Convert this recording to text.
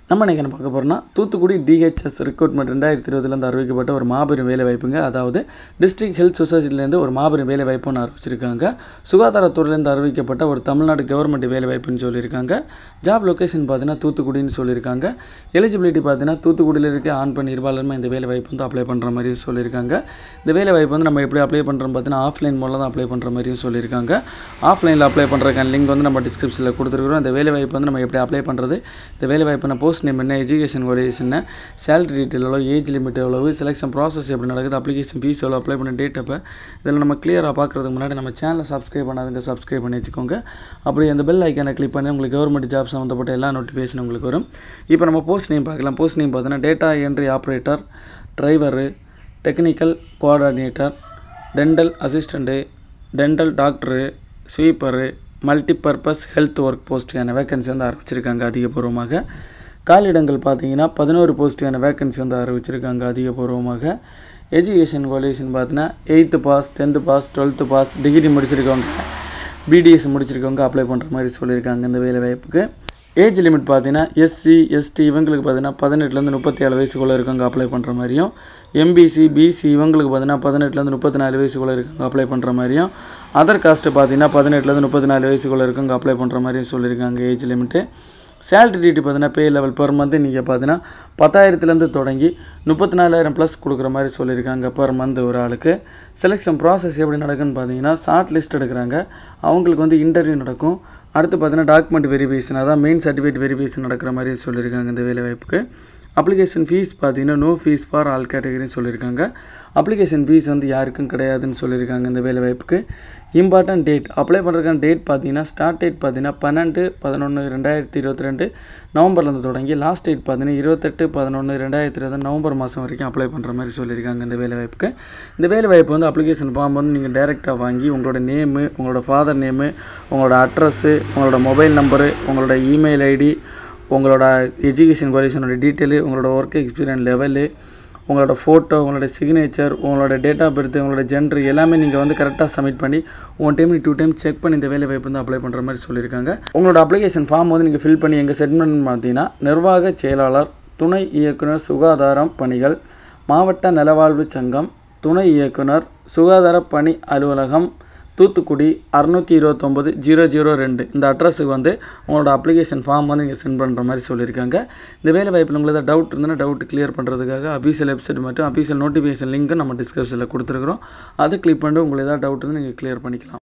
நம்ம இன்றைக்கி என்ன பார்க்க போகிறோம்னா தூத்துக்குடி டிஹெச்எஸ் ரெக்ரூட்மெண்ட் ரெண்டாயிரத்தி இருபதுலேருந்து அறிவிக்கப்பட்ட ஒரு மாபெரும் வேலை வாய்ப்புங்க அதாவது டிஸ்ட்ரிக்ட் ஹெல்த் சொசைட்டிலேருந்து ஒரு மாபெரும் வேலை வாய்ப்புன்னு அறிவிச்சிருக்காங்க சுகாதாரத்துறையிலேருந்து அறிவிக்கப்பட்ட ஒரு தமிழ்நாடு கவர்மெண்ட் வேலை வாய்ப்புன்னு சொல்லியிருக்காங்க ஜாப் லொகேஷன் பார்த்தீங்கன்னா தூத்துக்குடின்னு சொல்லியிருக்காங்க எலிஜிபிலிட்டி பார்த்தீங்கன்னா தூத்துக்குடியில் இருக்க ஆண் பெண் இருபாலருமே இந்த வேலை வாய்ப்பு வந்து அப்ளை பண்ணுற மாதிரி சொல்லியிருக்காங்க இந்த வேலை வாய்ப்பு வந்து நம்ம எப்படி அப்ளை பண்ணுறோம் பார்த்தீங்கன்னா ஆஃப்லைன் மூலம் தான் அப்ளை பண்ணுற மாதிரியும் சொல்லியிருக்காங்க ஆஃப்லைனில் அப்ளை பண்ணுறதுக்கான லிங்க் வந்து நம்ம டிஸ்கிரிப்ஷனில் கொடுத்துருக்குறோம் இந்த வேலை வாய்ப்பு வந்து நம்ம எப்படி அப்ளை பண்ணுறது இந்த வேலை வாய்ப்பான போஸ்ட் நேம் என்ன எஜுகேஷன் குவாலிஃபிகேஷன் என்ன சேலரி டீட்டெயில் எவ்வளோ ஏஜ் லிமிட் எவ்வளவு செலெக்ஷன் ப்ராசஸ் எப்படி நடக்குது அப்ளிகேஷன் ஃபீஸ் எவ்வளோ அப்ளை பண்ண டேட் அப்போ இதில் நம்ம கிளியராக பார்க்குறதுக்கு முன்னாடி நம்ம சேனலை சப்ஸ்கிரைப் பண்ணாதுங்க சப்ஸ்கிரைப் பண்ணி வச்சுக்கோங்க அப்படி அந்த பெல் ஐக்கானை கிளிக் பண்ணி உங்களுக்கு கவர்மெண்ட் ஜாப் சம்மந்தப்பட்ட எல்லா நோட்டிஃபிகேஷன் உங்களுக்கு வரும் இப்போ நம்ம போஸ்ட் நேம் பார்க்கலாம் போஸ்ட் நேம் பார்த்தீங்கன்னா data entry operator driver technical coordinator dental assistant dental doctor sweeper multipurpose health work போஸ்ட்டுக்கான வேகன்சி வந்து அறிவிச்சிருக்காங்க அதிகபூர்வமாக காலியிடங்கள் பார்த்தீங்கன்னா பதினோரு போஸ்ட்டுக்கான வேகன்சி வந்து அறிவிச்சிருக்காங்க அதிகபூர்வமாக எஜுகேஷன் குவாலிஃபிகேஷன் பார்த்தீங்கன்னா eighth pass tenth pass twelfth pass degree முடிச்சிருக்கவங்க பிடிஎஸ் முடிச்சிருக்கவங்க அப்ளை பண்ணுற மாதிரி சொல்லியிருக்காங்க இந்த வேலை வாய்ப்புக்கு ஏஜ் லிமிட் பார்த்தீங்கன்னா எஸ்சி எஸ்டி இவங்களுக்கு பார்த்தீங்கன்னா பதினெட்டுலேருந்து முப்பத்தி ஏழு வயசுக்குள்ளே இருக்கவங்க அப்ளை பண்ணுற மாதிரியும் எம்பிசி பிசி இவங்களுக்கு பார்த்தீங்கன்னா பதினெட்டுலேருந்து முப்பத்தி நாலு வயசுக்குள்ளே இருக்கவங்க அப்ளை பண்ணுற மாதிரியும் அதர் காஸ்ட்டு பார்த்தீங்கன்னா பதினெட்டுலேருந்து முப்பத்தி நாலு வயசுக்குள்ளே இருக்கவங்க அப்ளை பண்ணுற மாதிரியும் சொல்லியிருக்காங்க ஏஜ் லிமிட்டு சேலரி டீட்டு பார்த்தீங்கன்னா பே லெவல் பெர் மந்த் நீங்கள் பார்த்தீங்கன்னா பத்தாயிரத்துலேருந்து தொடங்கி முப்பத்தி நாலாயிரம் ப்ளஸ் கொடுக்குற மாதிரி சொல்லியிருக்காங்க பெர் மந்த் ஒரு ஆளுக்கு செலெக்ஷன் ப்ராசஸ் எப்படி நடக்குன்னு பார்த்தீங்கன்னா ஷார்ட் லிஸ்ட் எடுக்கிறாங்க அவங்களுக்கு வந்து இன்டர்வியூ நடக்கும் அடுத்து பார்த்தீங்கன்னா டாக்குமெண்ட் வெரிஃபிகேஷன் அதான் மெயின் சர்டிஃபிகேட் வெரிஃபிகேஷன் நடக்கிற மாதிரி சொல்லியிருக்காங்க இந்த வேலை வாய்ப்புக்கு அப்ளிகேஷன் ஃபீஸ் பார்த்தீங்கன்னா நோ ஃபீஸ் ஃபார் ஆல் கேட்டகரின்னு சொல்லியிருக்காங்க அப்ளிகேஷன் ஃபீஸ் வந்து யாருக்கும் கிடையாதுன்னு சொல்லியிருக்காங்க இந்த வேலை வாய்ப்புக்கு இம்பார்ட்டன்ட் டேட் அப்ளை பண்ணுறதுக்கான டேட் பார்த்தீங்கன்னா ஸ்டார்ட் டேட் பார்த்தீங்கன்னா பன்னெண்டு பதினொன்று ரெண்டாயிரத்தி இருபத்தி ரெண்டு நவம்பர்லேருந்து தொடங்கி லாஸ்ட் டேட் பார்த்தீங்கன்னா இருபத்தெட்டு பதினொன்று ரெண்டாயிரத்தி இருபது நவம்பர் மாதம் வரைக்கும் அப்ளை பண்ணுற மாதிரி சொல்லியிருக்காங்க இந்த வேலை வாய்ப்புக்கு இந்த வேலை வாய்ப்பு வந்து அப்ளிகேஷன் ஃபார்ம் வந்து நீங்கள் டேரெக்டாக வாங்கி உங்களோட நேமு உங்களோட ஃபாதர் நேமு உங்களோட அட்ரஸ்ஸு உங்களோட மொபைல் நம்பரு உங்களோட இமெயில் ஐடி உங்களோட எஜுகேஷன் குவாலிஃபிகேஷனோட டீட்டெயிலு உங்களோட ஒர்க் எக்ஸ்பீரியன்ஸ் லெவலு உங்களோட ஃபோட்டோ உங்களோட சிக்னேச்சர் உங்களோட டேட் ஆஃப் பர்த் உங்களோட ஜென்டர் எல்லாமே நீங்கள் வந்து கரெக்டாக சப்மிட் பண்ணி one time two time check பண்ணி இந்த வேலை வாய்ப்பு வந்து அப்ளை பண்ணுற மாதிரி சொல்லியிருக்காங்க உங்களோட அப்ளிகேஷன் ஃபார்ம் வந்து நீங்கள் ஃபில் பண்ணி எங்கே சென்ட் பண்ணு பார்த்தீங்கன்னா நிர்வாக செயலாளர் துணை இயக்குனர் சுகாதாரம் பணிகள் மாவட்ட நலவாழ்வு சங்கம் துணை இயக்குனர் சுகாதார பணி அலுவலகம் தூத்துக்குடி அறநூற்றி இருபத்தொம்போது ஜீரோ ஜீரோ ரெண்டு இந்த அட்ரஸுக்கு வந்து உங்களோட அப்ளிகேஷன் ஃபார்ம் வந்து நீங்கள் சென்ட் பண்ணுற மாதிரி சொல்லியிருக்காங்க இந்த வேலை வாய்ப்பில் உங்களுக்கு ஏதாவது டவுட் இருந்ததுன்னா டவுட் கிளியர் பண்ணுறதுக்காக அஃபீஷியல் வெப்சைட் மற்றும் அஃபீஷியல் நோட்டிஃபிகேஷன் லிங்க்கு நம்ம டிஸ்கிரிப்ஷனில் கொடுத்துருக்குறோம் அதை கிளிக் பண்ணிட்டு உங்களுக்கு ஏதாவது டவுட் இருந்தால் நீங்கள் கிளியர் பண்ணிக்கலாம்